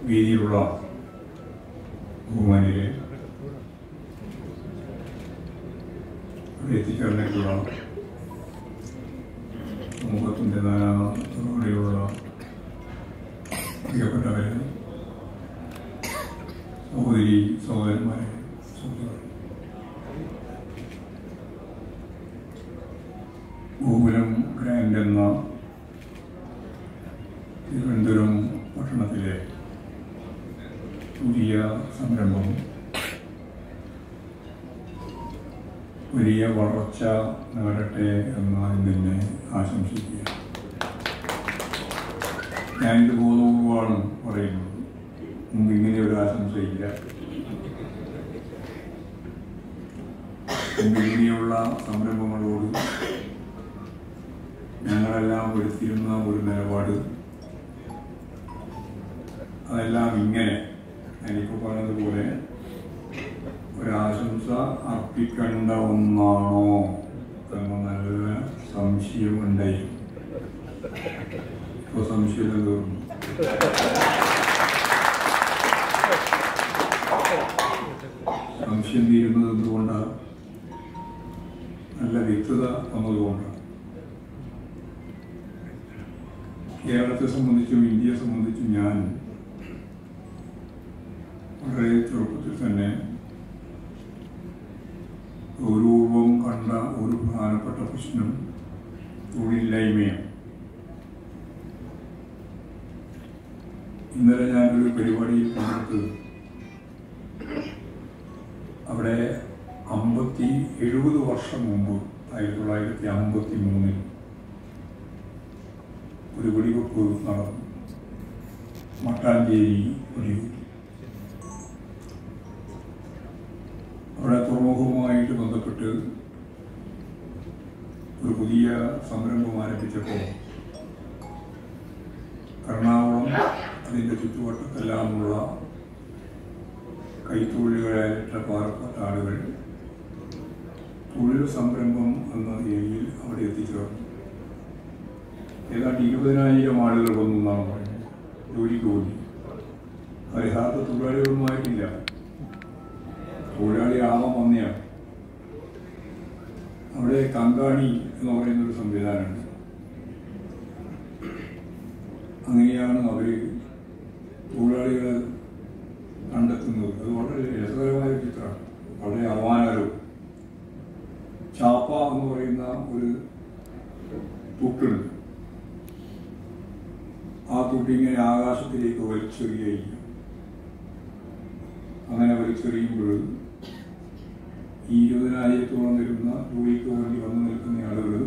വേദിയിലുള്ള ബഹുമാനിലെ ഇവിടെ എത്തിച്ചേർന്നിട്ടുള്ള സമൂഹത്തിൻ്റെ നാനാ പ്രിയപ്പെട്ടവരെ സഹോദരി സഹോദരന്മാരെ സുഹൃത്തുക്കളെ ഗോകുലം ഗ്രാൻഡ് എന്ന തിരുവനന്തപുരം പട്ടണത്തിലെ പുതിയ സംരംഭം വലിയ വളർച്ച നേടട്ടെ എന്ന് തന്നെ ആശംസിക്കുക ഞാനിത് ബോധപൂർവമാണ് പറയുന്നത് മുമ്പ് ഇങ്ങനെ ഒരു ആശംസയില്ല മുമ്പ് ഇങ്ങനെയുള്ള സംരംഭങ്ങളോട് ഞങ്ങളെല്ലാം എടുത്തിരുന്ന ഒരു നിലപാട് അതെല്ലാം ഇങ്ങനെ ഞാനിപ്പോൾ പറഞ്ഞതുപോലെ ഒരാശംസ അർപ്പിക്കേണ്ട ഒന്നാണോ എന്ന നല്ല സംശയമുണ്ടായി ഇപ്പോൾ സംശയം തോന്നുന്നു സംശയം തീരുന്നത് എന്തുകൊണ്ടാണ് നല്ല വ്യക്തത വന്നതുകൊണ്ടാണ് കേരളത്തെ സംബന്ധിച്ചും ഇന്ത്യയെ സംബന്ധിച്ചും ഞാൻ വളരെ ചെറുപ്പത്തിൽ തന്നെ ഗൗരവം കണ്ട ഒരു പ്രധാനപ്പെട്ട പ്രശ്നം തൊഴിലില്ലായ്മയാണ് ഇന്നലെ ഞാനൊരു പരിപാടിയിൽ പങ്കെടുത്ത് അവിടെ അമ്പത്തി എഴുപത് വർഷം മുമ്പ് ആയിരത്തി തൊള്ളായിരത്തി അമ്പത്തി മൂന്നിൽ ഒരു വെടിവെപ്പ് നടന്നു മട്ടാഞ്ചേരി വെടിവെപ്പ് അവിടെ തുറമുഖവുമായിട്ട് ബന്ധപ്പെട്ട് ഒരു പുതിയ സംരംഭം ആരംഭിച്ചപ്പോൾ എറണാകുളം അതിൻ്റെ ചുറ്റുവട്ടത്തെല്ലാമുള്ള കൈത്തൊഴിലുകളായിട്ട് പാർപ്പെട്ട ആളുകൾ തൊഴിൽ സംരംഭം എന്ന രീതിയിൽ അവിടെ എത്തിച്ചേർന്നു ഏതാണ്ട് ഇരുപതിനായിരം ആളുകൾ വന്നു എന്നാണ് പറയുന്നത് ജോലിക്ക് പോയി അത് യഥാർത്ഥ തൊഴിലാളികളുമായിട്ടില്ല തൊഴിലാളി ആവാൻ വന്നെയാണ് അവിടെ കങ്കാണി എന്ന് പറയുന്ന ഒരു സംവിധാനമുണ്ട് അങ്ങനെയാണ് അവർ തൊഴിലാളികളെ കണ്ടെത്തുന്നത് അത് വളരെ രസകരമായ ഒരു ചിത്രമാണ് വളരെ അപമാനകരവും ചാപ്പ എന്ന് പറയുന്ന ഒരു തൂട്ടുണ്ട് ആ തുട്ടി ഇങ്ങനെ ആകാശത്തിലേക്ക് വലിച്ചെറിയുകയും അങ്ങനെ വലിച്ചെറിയുമ്പോൾ ഈ ഇരുപതിനായിരത്തോളം വരുന്ന ജോലിക്ക് വേണ്ടി വന്നു നിൽക്കുന്ന ആളുകൾ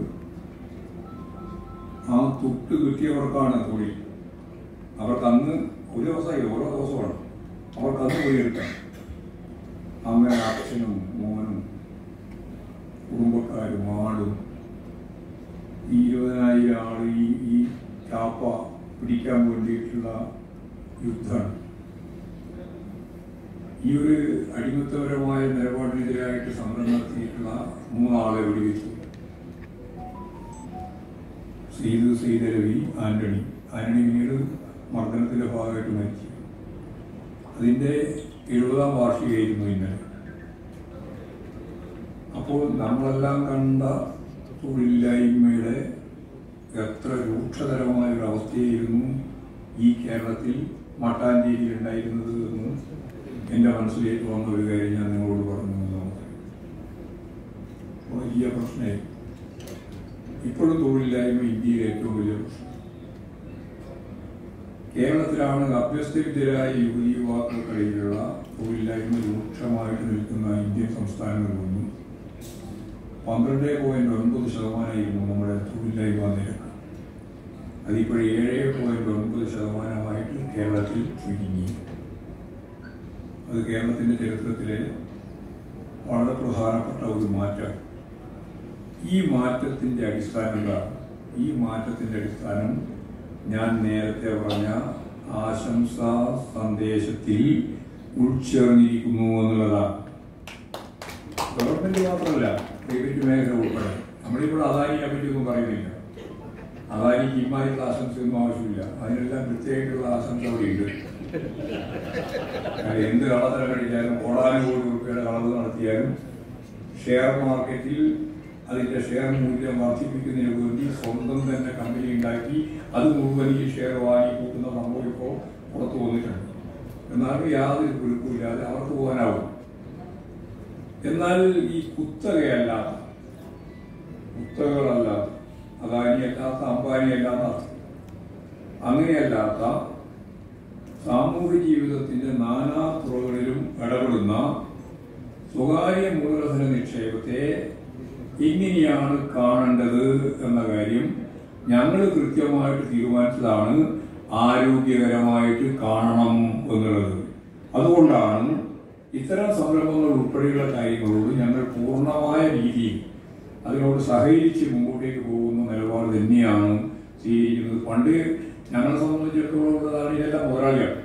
ആ തുട്ട് കിട്ടിയവർക്കാണ് തൊഴിൽ അവർക്ക് അന്ന് ഒരു ദിവസമായി ഓരോ ദിവസമാണ് അവർക്ക് അന്ന് പോയി എടുക്കാം അങ്ങനെ അച്ഛനും മോനും കുടുംബക്കാരും ആളും ഈ ഇരുപതിനായിരം ആള് ഈ ഈ ചാപ്പ പിടിക്കാൻ വേണ്ടിയിട്ടുള്ള യുദ്ധമാണ് ഈ ഒരു അടിമത്തപരമായ നിലപാടിനെതിരായിട്ട് സമരം നടത്തിയിട്ടുള്ള മൂന്നാളെ വെടിവെച്ചു സീതു സീതരവി ആന്റണി ആന്റണി പിന്നീട് മർദ്ദനത്തിന്റെ ഭാഗമായിട്ട് മരിച്ചു അതിന്റെ എഴുപതാം വാർഷികയായിരുന്നു ഇന്നലെ അപ്പോൾ നമ്മളെല്ലാം കണ്ട തൊഴിലില്ലായ്മയുടെ എത്ര രൂക്ഷതരമായ ഒരു അവസ്ഥയായിരുന്നു ഈ കേരളത്തിൽ മട്ടാഞ്ചേരി ഉണ്ടായിരുന്നത് എന്ന് എൻ്റെ മനസ്സിലേക്ക് വന്ന ഒരു കാര്യം ഞാൻ നിങ്ങളോട് പറഞ്ഞു എന്നുള്ളത് വലിയ പ്രശ്നമായി ഇപ്പോഴും തൊഴിലില്ലായ്മ ഇന്ത്യയിലെ ഏറ്റവും വലിയ പ്രശ്നം കേരളത്തിലാണ് അഭ്യസ്തവിദ്യരായ യുവതി യുവാക്കൾക്കിടയിലുള്ള തൊഴിലില്ലായ്മ രൂക്ഷമായിട്ട് നിൽക്കുന്ന ഇന്ത്യൻ സംസ്ഥാനങ്ങളിലൊന്നും പന്ത്രണ്ട് പോയിന്റ് ഒൻപത് ശതമാനമായിരുന്നു നമ്മുടെ തൊഴിലില്ലായ്മ നിരക്ക് അതിപ്പോൾ ഏഴ് പോയിന്റ് ഒൻപത് ശതമാനമായിട്ട് കേരളത്തിൽ ചുരുങ്ങി അത് കേരളത്തിൻ്റെ ചരിത്രത്തിലെ വളരെ പ്രധാനപ്പെട്ട ഒരു മാറ്റം ഈ മാറ്റത്തിൻ്റെ അടിസ്ഥാനം എന്താണ് ഈ മാറ്റത്തിൻ്റെ അടിസ്ഥാനം ഞാൻ നേരത്തെ പറഞ്ഞ ആശംസാ സന്ദേശത്തിൽ ഉൾച്ചേർന്നിരിക്കുന്നു എന്നുള്ളതാണ് ഗവൺമെന്റ് മാത്രമല്ല പ്രൈവറ്റ് മേഖല ഉൾപ്പെടെ നമ്മളിപ്പോൾ അദാനിയെ പറ്റിയൊന്നും പറയുന്നില്ല അദാനിക്ക് ഇമാതിരിയുള്ള ആശംസയൊന്നും ആവശ്യമില്ല അതിനെല്ലാം പ്രത്യേകമായിട്ടുള്ള ആശംസ അവിടെ ഉണ്ട് കാരണം എന്ത് കള്ളത്തരം കഴിച്ചാലും കോടാനുകോടി രൂപയുടെ കളവ് നടത്തിയാലും ഷെയർ മാർക്കറ്റിൽ അതിന്റെ ഷെയർ മൂല്യം വർദ്ധിപ്പിക്കുന്നതിന് വേണ്ടി സ്വന്തം തന്നെ കമ്പനി ഉണ്ടാക്കി അത് മുഴുവൻ ഈ ഷെയർ വാങ്ങി കൂട്ടുന്ന സംഭവം ഇപ്പോൾ പുറത്തു വന്നിട്ടുണ്ട് എന്നാലും യാതൊരു കുരുക്കുമില്ലാതെ അവർക്ക് പോകാനാവും എന്നാൽ ഈ കുത്തകയല്ലാത്ത കുത്തകകളല്ലാത്ത അദാനിയല്ലാത്ത അംബാനിയല്ലാത്ത അങ്ങനെയല്ലാത്ത സാമൂഹ്യ ജീവിതത്തിന്റെ നാനാ തുറകളിലും ഇടപെടുന്ന സ്വകാര്യ മൂലധന നിക്ഷേപത്തെ എങ്ങനെയാണ് കാണേണ്ടത് എന്ന കാര്യം ഞങ്ങൾ കൃത്യമായിട്ട് തീരുമാനിച്ചതാണ് ആരോഗ്യകരമായിട്ട് കാണണം എന്നുള്ളത് അതുകൊണ്ടാണ് ഇത്തരം സംരംഭങ്ങൾ ഉൾപ്പെടെയുള്ള കാര്യങ്ങളോട് ഞങ്ങൾ പൂർണ്ണമായ രീതിയിൽ അതിനോട് സഹകരിച്ച് മുമ്പോട്ടേക്ക് പോകുന്ന നിലപാട് തന്നെയാണ് സ്വീകരിക്കുന്നത് പണ്ട് ഞങ്ങളെ സംബന്ധിച്ചിടത്തോളം ഉള്ളതാണ് ഇതെല്ലാം മുതലാളിയാണ്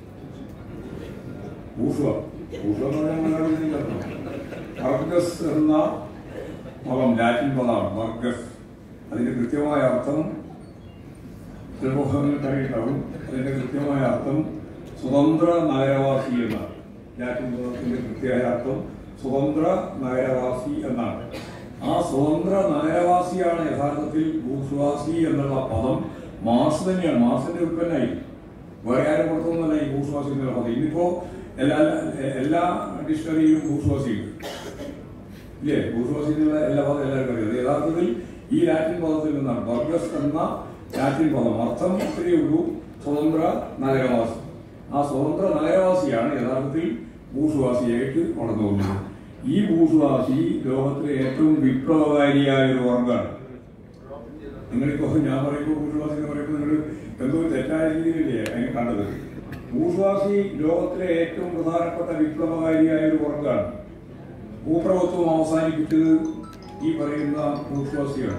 ബൂഷ്വ ബൂഷ്വ എന്ന് പറഞ്ഞാൽ മുതലാളിയില്ല വർഗസ് എന്ന പദം ലാറ്റിൻ പദമാണ് വർഗസ് അതിന്റെ കൃത്യമായ അർത്ഥം ചിലപ്പോൾ നിങ്ങൾക്ക് അറിയുണ്ടാവും അതിന്റെ കൃത്യമായ അർത്ഥം സ്വതന്ത്ര നഗരവാസി എന്നാണ് ലാറ്റിൻ പദത്തിന്റെ കൃത്യമായ അർത്ഥം സ്വതന്ത്ര നഗരവാസി എന്നാണ് ആ സ്വതന്ത്ര നഗരവാസിയാണ് യഥാർത്ഥത്തിൽ ഭൂസ്വാസി എന്നുള്ള പദം മാർസ് തന്നെയാണ് മാർസിന്റെ ഉൽപ്പന്നമായി വേറെ ആരും പുറത്തൊന്നുമല്ല ഈ ഭൂസ്വാസി എന്നുള്ള പദം ഇന്നിപ്പോ എല്ലാ എല്ലാ ഡിക്ഷണറിയിലും ഭൂസ്വാസി ഉണ്ട് ഇല്ലേ ഭൂസ്വാസി എന്നുള്ള എല്ലാ പദം എല്ലാവർക്കും അറിയാം അത് യഥാർത്ഥത്തിൽ ഈ ലാറ്റിൻ പദത്തിൽ നിന്നാണ് ബർഗസ് എന്ന ലാറ്റിൻ പദം അർത്ഥം ഇത്രയേ ഉള്ളൂ സ്വതന്ത്ര നഗരവാസി ആ സ്വതന്ത്ര നഗരവാസിയാണ് യഥാർത്ഥത്തിൽ ഭൂസ്വാസിയായിട്ട് വളർന്നു വന്നത് ഈ ഭൂസ്വാസി ലോകത്തിലെ ഏറ്റവും വിപ്ലവകാരിയായ ഒരു വർഗ്ഗമാണ് നിങ്ങളിപ്പോ ഞാൻ പറയുമ്പോൾ ഭൂസ്വാസി എന്ന് പറയുമ്പോൾ നിങ്ങൾ എന്തോ തെറ്റായ രീതിയിലല്ലേ അതിനെ കണ്ടത് ഭൂസ്വാസി ലോകത്തിലെ ഏറ്റവും പ്രധാനപ്പെട്ട വിപ്ലവകാരിയായ ഒരു വർഗ്ഗമാണ് ഭൂപ്രഭുത്വം അവസാനിപ്പിച്ചത് ഈ പറയുന്ന ഭൂസ്വാസിയാണ്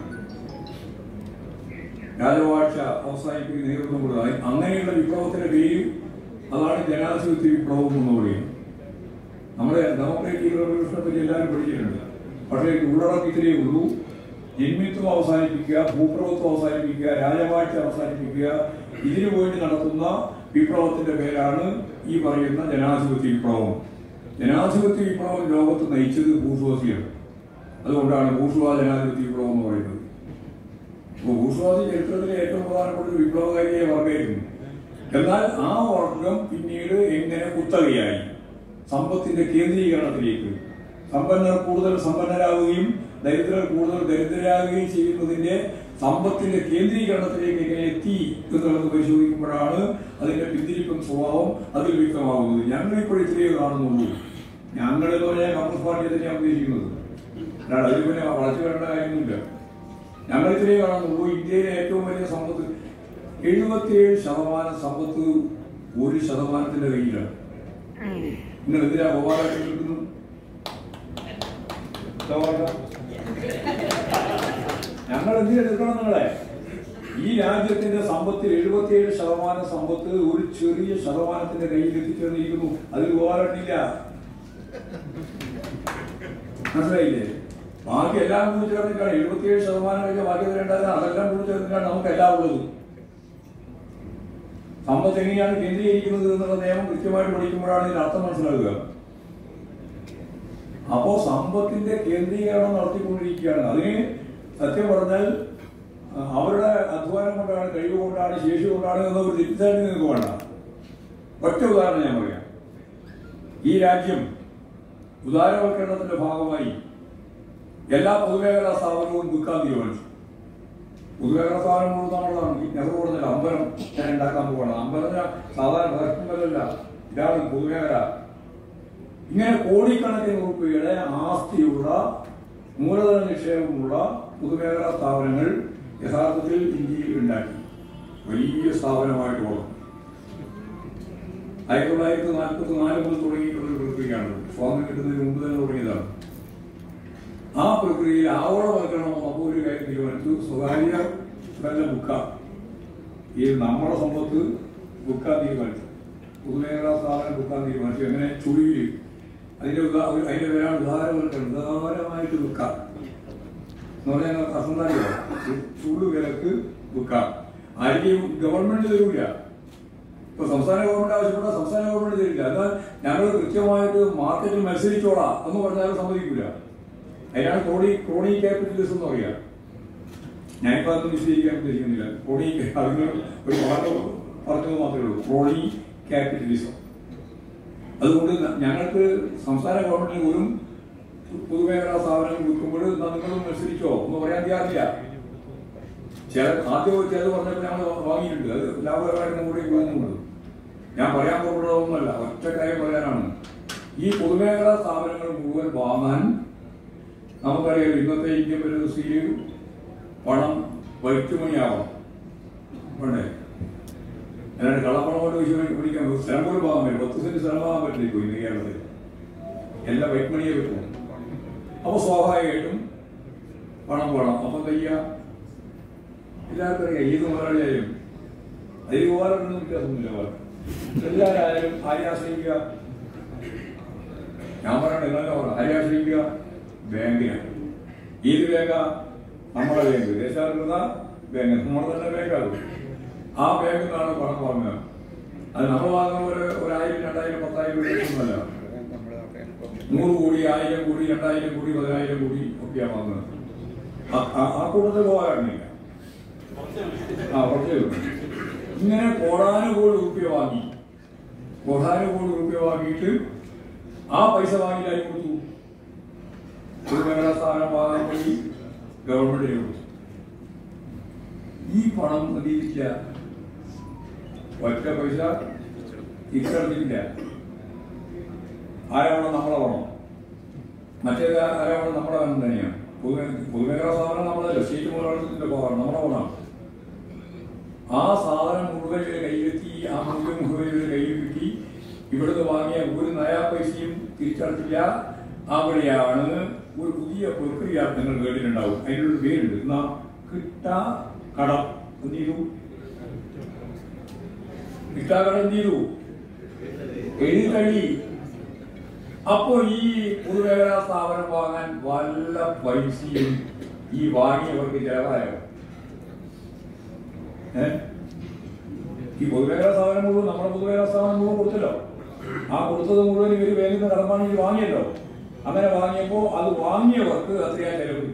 രാജവാഴ്ച അവസാനിപ്പിക്കുന്ന നേതൃത്വം കൊടുത്തത് അങ്ങനെയുള്ള വിപ്ലവത്തിന്റെ പേര് അതാണ് ജനാധിപത്യ വിപ്ലവം എന്ന് പറയുന്നത് നമ്മുടെ ഡെമോക്രാറ്റിക് റവല്യൂഷനെ പറ്റി എല്ലാവരും പഠിച്ചിട്ടുണ്ട് പക്ഷേ ഉള്ളടക്കം ഇത്രയേ ഉള്ളൂ ജന്മിത്വം അവസാനിപ്പിക്കുക ഭൂപ്രഭുത്വം അവസാനിപ്പിക്കുക രാജവാഴ്ച അവസാനിപ്പിക്കുക ഇതിനു വേണ്ടി നടത്തുന്ന വിപ്ലവത്തിന്റെ പേരാണ് ഈ പറയുന്ന ജനാധിപത്യ വിപ്ലവം ജനാധിപത്യ വിപ്ലവം ലോകത്ത് നയിച്ചത് ഭൂസ്വാസിയാണ് അതുകൊണ്ടാണ് ഭൂസ്വാ ജനാധിപത്യ വിപ്ലവം എന്ന് പറയുന്നത് അപ്പോൾ ഭൂസ്വാസി ചരിത്രത്തിലെ ഏറ്റവും പ്രധാനപ്പെട്ട ഒരു വിപ്ലവകാരിയായ വർഗ്ഗമായിരുന്നു എന്നാൽ ആ വർഗം പിന്നീട് എങ്ങനെ കുത്തകയായി സമ്പത്തിന്റെ കേന്ദ്രീകരണത്തിലേക്ക് സമ്പന്നർ കൂടുതൽ സമ്പന്നരാകുകയും ദരിദ്രർ കൂടുതൽ ദരിദ്രരാകുകയും ചെയ്യുന്നതിന്റെ സമ്പത്തിന്റെ കേന്ദ്രീകരണത്തിലേക്ക് എങ്ങനെ എത്തി എന്നുള്ളത് പരിശോധിക്കുമ്പോഴാണ് അതിന്റെ പിന്തിരിപ്പൻ സ്വഭാവം അതിൽ വ്യക്തമാകുന്നത് ഞങ്ങൾ ഇപ്പോൾ ഇത്രയേ കാണുന്നുള്ളൂ ഞങ്ങൾ എന്ന് പറഞ്ഞാൽ കമ്മ്യൂണിസ്റ്റ് പാർട്ടിയെ തന്നെയാണ് ഉദ്ദേശിക്കുന്നത് അല്ലാതെ അതിൽ പിന്നെ വളച്ചു വരേണ്ട കാര്യമൊന്നുമില്ല ഞങ്ങൾ ഇത്രയേ കാണുന്നുള്ളൂ ഇന്ത്യയിലെ ഏറ്റവും വലിയ സമ്പത്ത് എഴുപത്തിയേഴ് ശതമാനം സമ്പത്ത് ഒരു ശതമാനത്തിന്റെ കയ്യിലാണ് നിങ്ങൾ എന്തിനാ ഗോപാലത്തിൽ നിൽക്കുന്നു ഞങ്ങൾ എന്തിനാ എടുക്കണം നിങ്ങളെ ഈ രാജ്യത്തിന്റെ സമ്പത്തിൽ എഴുപത്തിയേഴ് ശതമാനം സമ്പത്ത് ഒരു ചെറിയ ശതമാനത്തിന്റെ കയ്യിൽ എത്തിച്ചേർന്നിരിക്കുന്നു അതിൽ ഗോപാലില്ല മനസ്സിലായില്ലേ ബാക്കി എല്ലാം കൂടി ചേർന്നിട്ടാണ് എഴുപത്തിയേഴ് ശതമാനം കഴിഞ്ഞ ബാക്കി വരേണ്ടത് അതെല്ലാം കൂടി ചേർന്നിട്ടാണ് നമുക്ക് എല്ലാം ഉള്ളത് സമ്പത്ത് എങ്ങനെയാണ് കേന്ദ്രീകരിക്കുന്നത് എന്നുള്ള നിയമം കൃത്യമായിട്ട് പഠിക്കുമ്പോഴാണ് ഇതിന് അർത്ഥം മനസ്സിലാകുക അപ്പോ സമ്പത്തിന്റെ കേന്ദ്രീകരണം നടത്തിക്കൊണ്ടിരിക്കുകയാണ് അതിന് സത്യം പറഞ്ഞാൽ ആ, അവരുടെ അധ്വാനം കൊണ്ടാണ് കഴിവ് കൊണ്ടാണ് ശേഷി കൊണ്ടാണ് എന്നൊരു തെറ്റിദ്ധാരണ നിങ്ങൾക്ക് വേണ്ട ഒറ്റ ഉദാഹരണം ഞാൻ പറയാം ഈ രാജ്യം ഉദാരവൽക്കരണത്തിന്റെ ഭാഗമായി എല്ലാ പൊതുമേഖലാ സ്ഥാപനവും വിൽക്കാൻ തീരുമാനിച്ചു പൊതുമേഖലാ സ്ഥാപനങ്ങൾ നമ്മളാണ് ഈ നെഹ്റു പറഞ്ഞില്ല അമ്പലം ഞാൻ ഉണ്ടാക്കാൻ പോകണം അമ്പലം ഞാൻ സാധാരണ പ്രദർശനമല്ല ഇതാണ് പൊതുമേഖല ഇങ്ങനെ കോടിക്കണക്കിന് രൂപയുടെ ആസ്തിയുള്ള മൂലധന നിക്ഷേപമുള്ള പൊതുമേഖലാ സ്ഥാപനങ്ങൾ യഥാർത്ഥത്തിൽ ഇന്ത്യയിൽ ഉണ്ടാക്കി വലിയ സ്ഥാപനമായിട്ട് വളർന്നു ആയിരത്തി തൊള്ളായിരത്തി നാൽപ്പത്തി നാല് മുതൽ തുടങ്ങിയിട്ടുള്ള ഒരു പ്രക്രിയയാണ് സ്വാതന്ത്ര്യം കിട്ടുന്നതിന് മുമ്പ് തന്നെ തുടങ്ങിയതാണ് ആ പ്രക്രിയയിൽ ആവോളവൽക്കരണം അപ്പോൾ ഒരു കാര്യം തീരുമാനിച്ചു സ്വകാര്യ തന്നെ ബുക്കാം ഈ നമ്മുടെ സമ്പത്ത് ബുക്കാൻ തീരുമാനിച്ചു പൊതുമേഖലാ സ്ഥാപനം ബുക്കാൻ തീരുമാനിച്ചു എങ്ങനെ ചുഴിയിൽ അതിന്റെ ഉദാ- അതിന്റെ പേരാണ് ഉദാരവൽക്കരണം ഉദാരമായിട്ട് ബുക്കാം എന്ന് പറഞ്ഞാൽ അസന്താരിയോ ചൂട് വിലക്ക് ബുക്കാം ആയിരിക്കും ഗവൺമെന്റ് തരൂല ഇപ്പൊ സംസ്ഥാന ഗവൺമെന്റ് ആവശ്യപ്പെട്ട സംസ്ഥാന ഗവൺമെന്റ് തരില്ല എന്നാൽ ഞങ്ങൾ കൃത്യമായിട്ട് മാർക്കറ്റിൽ മത്സരിച്ചോളാം എന്ന് പറഞ്ഞാൽ സമ്മതിക്കില്ല അതിനാണ് ക്രോണി ക്രോണി ക്യാപിറ്റലിസം എന്ന് പറയുക ഞാനിപ്പോ അതൊന്നും വിശദീകരിക്കാൻ ഉദ്ദേശിക്കുന്നില്ല ക്രോണി അതിന് ഒരു വാർത്ത പറഞ്ഞത് മാത്രമേ ഉള്ളൂ ക്രോണി ക്യാപിറ്റലിസം അതുകൊണ്ട് ന- ഞങ്ങൾക്ക് സംസ്ഥാന ഗവൺമെന്റിന് ഒരു പൊതുമേഖലാ സ്ഥാപനങ്ങൾ വിൽക്കുമ്പോൾ എന്നാ നിങ്ങളും മത്സരിച്ചോ എന്ന് പറയാൻ തയ്യാറില്ല ചില ആദ്യം ചിലത് പറഞ്ഞപ്പോൾ ഞങ്ങൾ വാങ്ങിയിട്ടുണ്ട് അത് ലാഭകരമായിട്ട് കൂടി വാങ്ങുന്നുണ്ട് ഞാൻ പറയാൻ പോകുന്നതൊന്നുമല്ല ഒറ്റ കാര്യം പറയാനാണ് ഈ പൊതുമേഖലാ സ്ഥാപനങ്ങൾ മുഴുവൻ വാങ്ങാൻ നമുക്കറിയാം ഇന്നത്തെ ഇന്ത്യൻ പരിസ്ഥിതിയിൽ പണം വൈറ്റുമണിയാവണം വേണ്ടേ അല്ലാണ്ട് കള്ളപ്പണം കൊണ്ട് വിശ്വസിച്ച് പിടിക്കാൻ സ്ഥലം പോലും വാങ്ങാൻ പറ്റും പത്ത് സെന്റ് സ്ഥലം വാങ്ങാൻ പറ്റില്ല ഇപ്പോൾ ഇന്ന് കേരളത്തിൽ എല്ലാം വൈറ്റ്മണിയെ പറ്റും അപ്പൊ സ്വാഭാവികമായിട്ടും പണം വേണം അപ്പൊ എന്താ ചെയ്യുക എല്ലാവർക്കും അറിയാം ഏത് മുതലാളിയായാലും അതിൽ ഉപകാരമൊന്നും വ്യത്യാസമൊന്നുമില്ല അവർക്ക് എല്ലാവരായാലും ആരെ ആശ്രയിക്കുക ഞാൻ പറയണ്ട നിങ്ങളെ പറ ആരെ ആശ്രയിക്കുക ബാങ്കിനാണ് ഏത് ബാങ്കാ നമ്മളെ ബാങ്ക് ദേശാഭിവൃദ്ധ ബാങ്ക് നമ്മൾ തന്നെ ബാങ്കാണ് ആ ബാങ്കിൽ നിന്നാണ് പണം വാങ്ങുക അത് നമ്മൾ വാങ്ങുന്ന ഒരു ഒരായിരം രണ്ടായിരം പത്തായിരം രൂപയൊന്നുമല്ല നൂറ് കോടി ആയിരം കോടി രണ്ടായിരം കോടി പതിനായിരം കോടി ഒക്കെയാണ് വാങ്ങുന്നത് ആ- ആ- ആ കൂട്ടത്തിൽ പോകാറില്ല ആ കുറച്ചേ ഉള്ളൂ. ഇങ്ങനെ കോടാനുകോടി റുപ്യ വാങ്ങി കോടാനുകോടി റുപ്യ വാങ്ങിയിട്ട് ആ പൈസ വാങ്ങി ആയി കൊടുത്തു പൊതുമേഖലാ സ്ഥാപനം വാങ്ങാൻ വേണ്ടി ഗവൺമെന്റിന് കൊടുത്തു ഈ പണം നൽകിയില്ല ഒറ്റ പൈസ തിരിച്ചടച്ചിട്ടില്ല ആരാവണം നമ്മളെ പണം മറ്റേത് ആരാവണം നമ്മുടെ പണം തന്നെയാണ് പൊതുമേ- പൊതുമേഖലാ സ്ഥാപനം നമ്മളല്ല സ്റ്റേറ്റ് മുതലാളിത്തത്തിന്റെ പവറാണ് നമ്മുടെ പണമാണ് ആ സാധനം മുഴുവൻ ഇവരെ കയ്യിലെത്തി ആ മൂല്യം മുഴുവൻ ഇവരെ കയ്യിൽ കിട്ടി ഇവിടുന്ന് വാങ്ങിയ ഒരു നയാ പൈസയും തിരിച്ചടച്ചില്ല അവിടെയാണ് ഒരു പുതിയ പ്രക്രിയ നിങ്ങൾ കേട്ടിട്ടുണ്ടാവും അതിനൊരു പേരുണ്ട് എന്നാ കിട്ട കടം എന്ത് ചെയ്തു കിട്ടാ കടം എന്ത് ചെയ്തു എഴുതി തള്ളി അപ്പോ ഈ പൊതുമേഖലാ സ്ഥാപനം വാങ്ങാൻ വല്ല പൈസയും ഈ വാങ്ങിയവർക്ക് ചെലവായോ ഏ? ഈ പൊതുമേഖലാ സ്ഥാപനം മുഴുവൻ നമ്മുടെ പൊതുമേഖലാ സ്ഥാപനം മുഴുവൻ കൊടുത്തല്ലോ ആ കൊടുത്തത് മുഴുവൻ ഇവര് ബാങ്കിൽ നിന്ന് കടം വാങ്ങി വാങ്ങിയല്ലോ അങ്ങനെ വാങ്ങിയപ്പോ അത് വാങ്ങിയവർക്ക് അത്രയാ ചെലവ്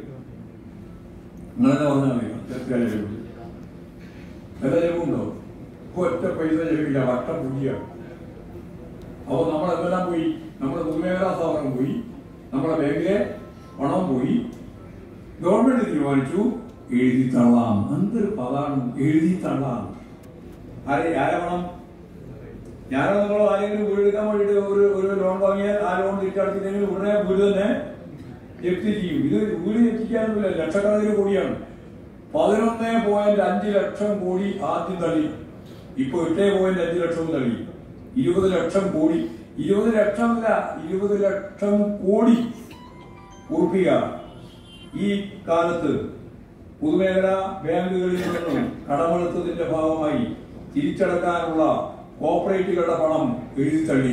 അങ്ങനെ പറഞ്ഞാൽ മതി എത്രയാ ചെലവ് എന്താ ചെലവുണ്ടോ ഒറ്റ പൈസ ചെലവില്ല വട്ടം പുതിയാണ് അപ്പോൾ നമ്മൾ എന്തെല്ലാം പോയി നമ്മുടെ പൊതുമേഖലാ സ്ഥാപനം പോയി നമ്മുടെ ബാങ്കിലെ പണം പോയി ഗവൺമെന്റ് തീരുമാനിച്ചു എഴുതി തള്ളാം എന്തൊരു പദാണ് എഴുതി തള്ളാം ആരെ ആരെ പണം ഞാനോ നിങ്ങളോ ആരെങ്കിലും വീട് എടുക്കാൻ വേണ്ടിയിട്ട് ഒരു ഒരു ലോൺ വാങ്ങിയാൽ ആ ലോൺ തിരിച്ചടച്ചില്ലെങ്കിൽ ഉടനെ വീട് തന്നെ ജപ്തി ചെയ്യും ഇത് വീട് ജപ്തിക്കാനൊന്നുമില്ല ലക്ഷക്കണക്കിന് കോടിയാണ് പതിനൊന്ന് പോയിന്റ് അഞ്ച് ലക്ഷം കോടി ആദ്യം തള്ളി ഇപ്പൊ എട്ടേ പോയിന്റ് അഞ്ച് ലക്ഷവും തള്ളി ഇരുപത് ലക്ഷം കോടി ഇരുപത് ലക്ഷം അല്ല ഇരുപത് ലക്ഷം കോടി ഉറപ്പിക ഈ കാലത്ത് പൊതുമേഖലാ ബാങ്കുകളിൽ നിന്നും കടമെടുത്തതിന്റെ ഭാഗമായി തിരിച്ചടക്കാനുള്ള കോപ്പറേറ്റുകളുടെ പണം എഴുതി തള്ളി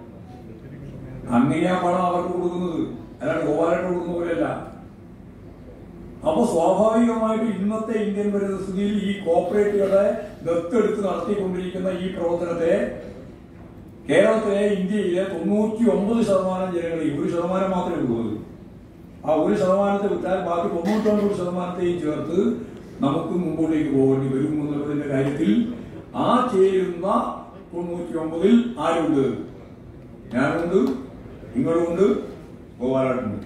അങ്ങനെയാ പണം അവർക്ക് കൊടുക്കുന്നത് അല്ലാണ്ട് ഗോപാലട്ട് കൊടുക്കുന്ന പോലെയല്ല അപ്പൊ സ്വാഭാവികമായിട്ട് ഇന്നത്തെ ഇന്ത്യൻ പരിസ്ഥിതിയിൽ ഈ കോപ്പറേറ്റുകളെ ദത്തെടുത്ത് നടത്തിക്കൊണ്ടിരിക്കുന്ന ഈ പ്രവർത്തനത്തെ കേരളത്തിലെ ഇന്ത്യയിലെ തൊണ്ണൂറ്റി ഒമ്പത് ശതമാനം ജനങ്ങളിൽ ഒരു ശതമാനം മാത്രമേ ഉള്ളൂ അത്. ആ ഒരു ശതമാനത്തെ വിട്ടാൽ ബാക്കി തൊണ്ണൂറ്റൊമ്പത് ശതമാനത്തെയും ചേർത്ത് നമുക്ക് മുമ്പോട്ടേക്ക് പോകേണ്ടി വരും എന്നുള്ളതിന്റെ കാര്യത്തിൽ ആ ചേരുന്ന തൊണ്ണൂറ്റി ഒമ്പതിൽ ആരുണ്ട് ഞാനുണ്ട് നിങ്ങളുണ്ട് ഗോപാലുണ്ട്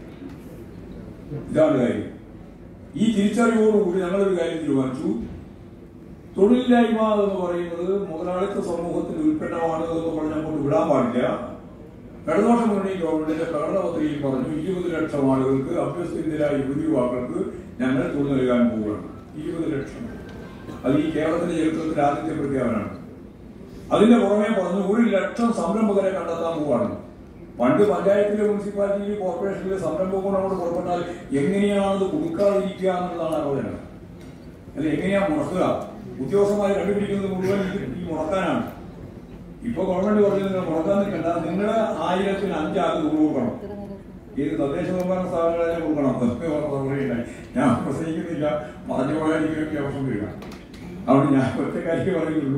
ഇതാണ് കാര്യം ഈ തിരിച്ചറിവോടുകൂടി ഞങ്ങളൊരു കാര്യം തീരുമാനിച്ചു തൊഴിലില്ലായ്മ എന്ന് പറയുന്നത് മുതലാളിത്ത സമൂഹത്തിന്റെ ഉൽപ്പന്നമാണ് എന്ന് പറഞ്ഞ് അങ്ങോട്ട് വിടാൻ പാടില്ല ഇടതുപക്ഷ മുന്നണി ഗവൺമെന്റിന്റെ പ്രകടന പത്രികയിൽ പറഞ്ഞു ഇരുപത് ലക്ഷം ആളുകൾക്ക് അഭ്യസ്തരായ യുവതി യുവാക്കൾക്ക് ഞങ്ങൾ തൊഴിൽ നൽകാൻ പോവുകയാണ് ഇരുപത് ലക്ഷം അത് ഈ കേരളത്തിന്റെ ചരിത്രത്തിൽ ആദ്യത്തെ പ്രഖ്യാപനമാണ് അതിന്റെ പുറമെ പറഞ്ഞു ഒരു ലക്ഷം സംരംഭകരെ കണ്ടെത്താൻ പോവാണ് പണ്ട് പഞ്ചായത്തിലെ മുനിസിപ്പാലിറ്റിയിലെ കോർപ്പറേഷനിലെ സംരംഭങ്ങൾ അങ്ങോട്ട് പുറപ്പെട്ടാൽ എങ്ങനെയാണ് അത് കൊടുക്കാതിരിക്കുക എന്നുള്ളതാണ് ആലോചന അത് എങ്ങനെയാ മുടക്കുക ഉദ്യോഗസ്ഥന്മാരെ കണ്ടുപിടിക്കുന്നത് മുഴുവൻ ഇത് ഈ മുടക്കാനാണ് ഇപ്പൊ ഗവൺമെന്റ് പറഞ്ഞു നിങ്ങൾ മുടക്കാൻ നിൽക്കണ്ട നിങ്ങളെ ആയിരത്തിന് അഞ്ചാൾക്ക് തുക കൊടുക്കണം ഏത് തദ്ദേശ സ്വയംഭരണ സ്ഥാപനങ്ങളെ കൊടുക്കണം അതൊക്കെ പറയുണ്ടായി ഞാൻ പ്രസംഗിക്കുന്നില്ല പറഞ്ഞു പോയാൽ എനിക്ക് അവസരം വരിക അതുകൊണ്ട് ഞാൻ ഒറ്റ കാര്യം പറയുന്നുള്ളൂ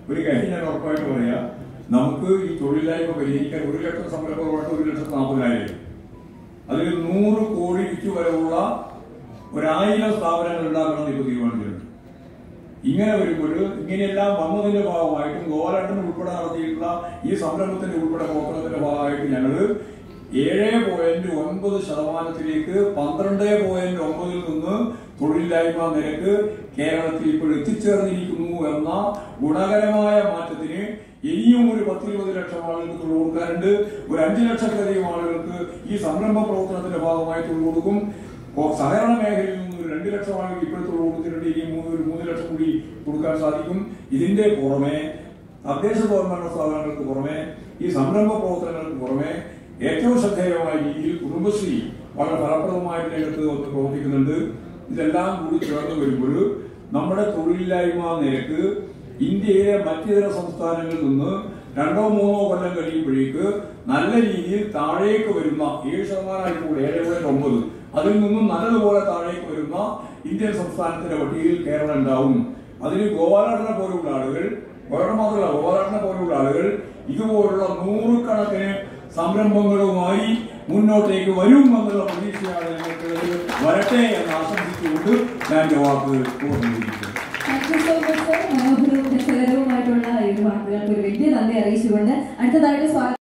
ഒരു കാര്യം ഞാൻ ഉറപ്പായിട്ട് പറയാം നമുക്ക് ഈ തൊഴിലില്ലായ്മ പരിഹരിക്കാൻ ഒരു ലക്ഷം സംരംഭമായിട്ട് ഒരു ലക്ഷത്തി നാൽപ്പതിനായിരം അതിൽ നൂറ് കോടി വിറ്റ് വരവുള്ള ഒരായിരം സ്ഥാപനങ്ങൾ ഉണ്ടാക്കണം ഇപ്പോൾ തീരുമാനിച്ചിട്ടുണ്ട് ഇങ്ങനെ വരുമ്പോൾ ഇങ്ങനെയെല്ലാം വന്നതിന്റെ ഭാഗമായിട്ടും ഗോപാലട്ടൻ ഉൾപ്പെടെ നടത്തിയിട്ടുള്ള ഈ സംരംഭത്തിന്റെ ഉൾപ്പെടെ പ്രവർത്തനത്തിന്റെ ഭാഗമായിട്ട് ഞങ്ങൾ ഏഴ് പോയിന്റ് ഒൻപത് ശതമാനത്തിലേക്ക് പന്ത്രണ്ട് പോയിന്റ് ഒമ്പതിൽ നിന്ന് തൊഴിലില്ലായ്മ നിരക്ക് കേരളത്തിൽ ഇപ്പോൾ എത്തിച്ചേർന്നിരിക്കുന്നു എന്ന ഗുണകരമായ മാറ്റത്തിന് ഇനിയും ഒരു പത്തിരുപത് ലക്ഷം ആളുകൾക്ക് തൊഴിൽ കൊടുക്കാനുണ്ട് ഒരു അഞ്ചു ലക്ഷത്തിലധികം ആളുകൾക്ക് ഈ സംരംഭ പ്രവർത്തനത്തിന്റെ ഭാഗമായി തൊഴിൽ കൊടുക്കും ഓ- സഹകരണ മേഖലയിൽ നിന്ന് ഒരു രണ്ട് ലക്ഷം ആളുകൾ ഇപ്പോഴത്തെ കൊടുത്തിട്ടുണ്ട് ഇനി മൂന്ന് ഒരു മൂന്ന് ലക്ഷം കൂടി കൊടുക്കാൻ സാധിക്കും ഇതിന്റെ പുറമെ തദ്ദേശ സ്വയംഭരണ സ്ഥാപനങ്ങൾക്ക് പുറമെ ഈ സംരംഭ പ്രവർത്തനങ്ങൾക്ക് പുറമെ ഏറ്റവും ശ്രദ്ധേയമായ രീതിയിൽ കുടുംബശ്രീ വളരെ ഫലപ്രദമായിട്ട് രംഗത്ത് വന്ന് പ്രവർത്തിക്കുന്നുണ്ട് ഇതെല്ലാം കൂടി ചേർന്ന് വരുമ്പോൾ നമ്മുടെ തൊഴിലില്ലായ്മ നിരക്ക് ഇന്ത്യയിലെ മറ്റിതര സംസ്ഥാനങ്ങളിൽ നിന്ന് രണ്ടോ മൂന്നോ കൊല്ലം കഴിയുമ്പോഴേക്ക് നല്ല രീതിയിൽ താഴേക്ക് വരുന്ന ഏഴ് ശതമാനമായിട്ട് കൂടെ ഏഴ് പോയിന്റ് ഒമ്പത് അതിൽ നിന്നും നല്ലതുപോലെ താഴേക്ക് വരുന്ന ഇന്ത്യൻ സംസ്ഥാനത്തിന്റെ പട്ടികയിൽ കേരളം ഉണ്ടാവും അതിന് ഗോപാലനെ പോലുള്ള ആളുകൾ വേറെ മാത്രമല്ല ഗോപാലനെ പോലുള്ള ആളുകൾ ഇതുപോലുള്ള നൂറുകണക്കിന് സംരംഭങ്ങളുമായി മുന്നോട്ടേക്ക് വരും എന്നുള്ള പ്രതീക്ഷയാണ് ഞങ്ങൾക്ക് വരട്ടെ എന്ന് ആശംസിച്ചുകൊണ്ട് ഞാൻ എന്റെ വാക്കുകൾ പൂർണ്ണീകരിക്കുന്നു thank you so much sir മനോഹരവും രസകരവുമായിട്ടുള്ള ഈ ഒരു വാക്കുകൾക്ക് ഒരു വലിയ നന്ദി അറിയിച്ചുകൊണ്ട് അടുത്തതായിട്ട് സ്വാഗതം